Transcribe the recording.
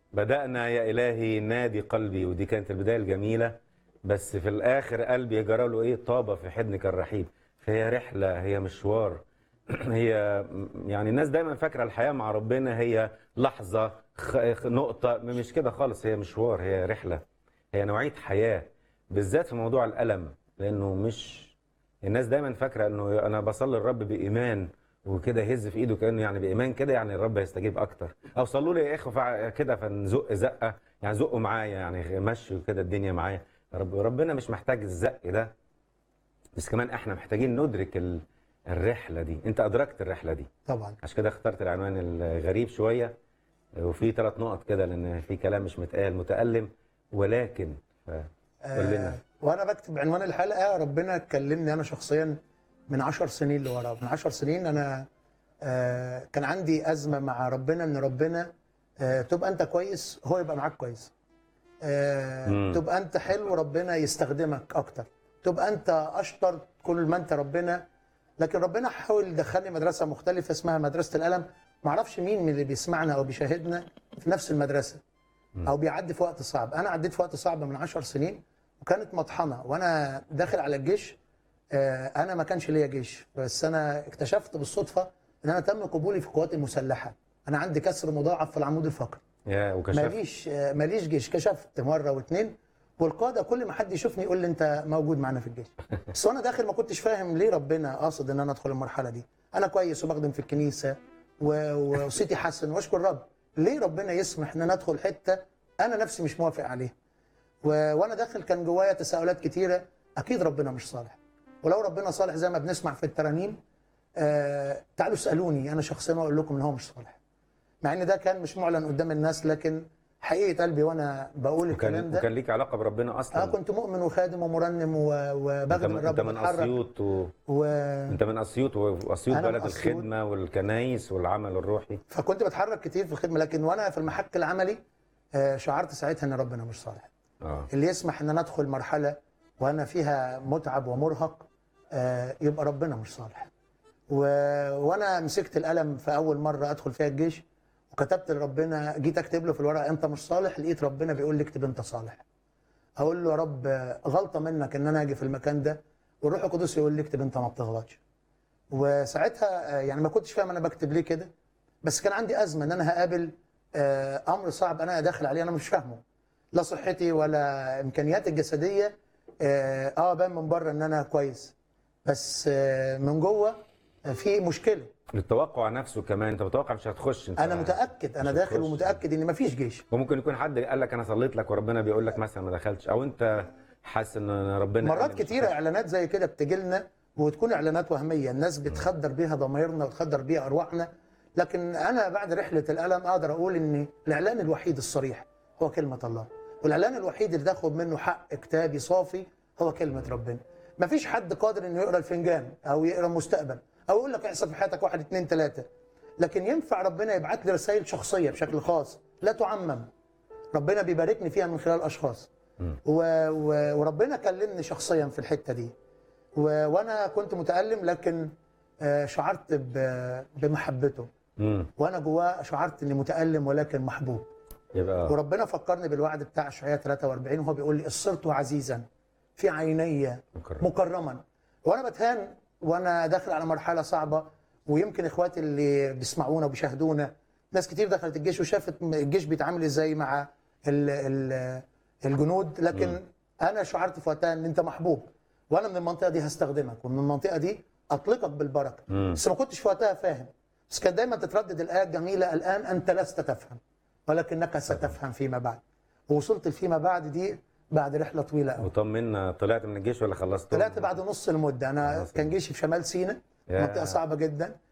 بدأنا يا إلهي نادي قلبي ودي كانت البداية الجميلة بس في الآخر قلبي جرى له إيه طابة في حضنك الرحيب فهي رحلة هي مشوار هي يعني الناس دايما فاكرة الحياة مع ربنا هي لحظة خ- خ- نقطة مش كده خالص هي مشوار هي رحلة هي نوعية حياة بالذات في موضوع الألم لأنه مش الناس دايما فاكرة إنه أنا بصلي الرب بإيمان وكده يهز في ايده كانه يعني بايمان كده يعني الرب هيستجيب اكتر او صلوا لي يا اخوه فع- كده فنزق زقه يعني زقوا معايا يعني مشوا كده الدنيا معايا رب ربنا مش محتاج الزق ده بس كمان احنا محتاجين ندرك ال- الرحله دي انت ادركت الرحله دي طبعا عشان كده اخترت العنوان الغريب شويه وفي ثلاث نقط كده لان في كلام مش متقال متالم ولكن ف- قول لنا آه وانا بكتب عنوان الحلقه ربنا كلمني انا شخصيا من عشر سنين لورا من عشر سنين انا آه كان عندي ازمه مع ربنا ان ربنا آه تبقى انت كويس هو يبقى معاك كويس آه مم. تبقى انت حلو ربنا يستخدمك اكتر تبقى انت اشطر كل ما انت ربنا لكن ربنا حاول يدخلني مدرسه مختلفه اسمها مدرسه الالم معرفش مين من اللي بيسمعنا او بيشاهدنا في نفس المدرسه او بيعدي في وقت صعب انا عديت في وقت صعب من عشر سنين وكانت مطحنه وانا داخل على الجيش آه، انا ما كانش ليا جيش بس انا اكتشفت بالصدفه ان انا تم قبولي في القوات المسلحه انا عندي كسر مضاعف في العمود الفقري يا وكشفت ماليش آه، ماليش جيش كشفت مره واثنين والقاده كل ما حد يشوفني يقول لي انت موجود معانا في الجيش بس وانا داخل ما كنتش فاهم ليه ربنا قاصد ان انا ادخل المرحله دي انا كويس وبخدم في الكنيسه و- وصيتي حسن واشكر رب ليه ربنا يسمح ان انا ادخل حته انا نفسي مش موافق عليها و... وانا داخل كان جوايا تساؤلات كتيره اكيد ربنا مش صالح ولو ربنا صالح زي ما بنسمع في الترانيم آه تعالوا اسالوني انا شخصيا واقول لكم ان هو مش صالح مع ان ده كان مش معلن قدام الناس لكن حقيقه قلبي وانا بقول الكلام وكان, ده وكان ليك علاقه بربنا اصلا اه كنت مؤمن وخادم ومرنم و- انت وبخدم من, الرب انت من وبتحرك اسيوط و... و... انت من اسيوط واسيوط أنا من بلد أسيوط. الخدمه والكنايس والعمل الروحي فكنت بتحرك كتير في الخدمه لكن وانا في المحك العملي آه، شعرت ساعتها ان ربنا مش صالح اه اللي يسمح ان انا ادخل مرحله وانا فيها متعب ومرهق آه، يبقى ربنا مش صالح و... وانا مسكت القلم في اول مره ادخل فيها الجيش وكتبت لربنا جيت اكتب له في الورقه انت مش صالح لقيت ربنا بيقول لي اكتب انت صالح اقول له يا رب آه، غلطه منك ان انا اجي في المكان ده والروح القدس يقول لي اكتب انت ما بتغلطش وساعتها آه، يعني ما كنتش فاهم انا بكتب ليه كده بس كان عندي ازمه ان انا هقابل آه، امر صعب انا داخل عليه انا مش فاهمه لا صحتي ولا امكانياتي الجسديه اه آه، بان من بره ان انا كويس بس آه، من جوه آه، في مشكله التوقع نفسه كمان انت متوقع مش هتخش انت انا متاكد انا مش داخل هتخش. ومتاكد ان مفيش جيش وممكن يكون حد قال لك انا صليت لك وربنا بيقول لك مثلا ما دخلتش او انت حاسس ان ربنا قال مرات لي مش كتيره هتخش. اعلانات زي كده بتجي لنا وتكون اعلانات وهميه الناس بتخدر بيها ضمايرنا وتخدر بيها ارواحنا لكن انا بعد رحله الالم اقدر اقول ان الاعلان الوحيد الصريح هو كلمه الله والاعلان الوحيد اللي تاخد منه حق كتابي صافي هو كلمه ربنا مفيش حد قادر انه يقرا الفنجان او يقرا المستقبل او يقول لك احصل في حياتك واحد اتنين تلاته لكن ينفع ربنا يبعت لي رسائل شخصيه بشكل خاص لا تعمم ربنا بيباركني فيها من خلال اشخاص و... و... وربنا كلمني شخصيا في الحته دي و... وانا كنت متالم لكن آه، شعرت ب... بمحبته امم وانا جواه شعرت اني متالم ولكن محبوب يبقى وربنا فكرني بالوعد بتاع اشعياء 43 وهو بيقول لي صرت عزيزا في عيني مكرم. مكرما وانا بتهان وانا داخل على مرحله صعبه ويمكن اخواتي اللي بيسمعونا وبيشاهدونا ناس كتير دخلت الجيش وشافت الجيش بيتعامل ازاي مع ال ال الجنود لكن انا شعرت في وقتها ان انت محبوب وانا من المنطقه دي هستخدمك ومن المنطقه دي اطلقك بالبركه مم. بس ما كنتش في وقتها فاهم بس كان دايما تتردد الايه الجميله الان انت لست تفهم ولكنك ستفهم فيما بعد ووصلت فيما بعد دي بعد رحله طويله قوي وطمنا طلعت من الجيش ولا خلصت طلعت بعد نص المده انا خلاص. كان جيشي في شمال سيناء يا. منطقه صعبه جدا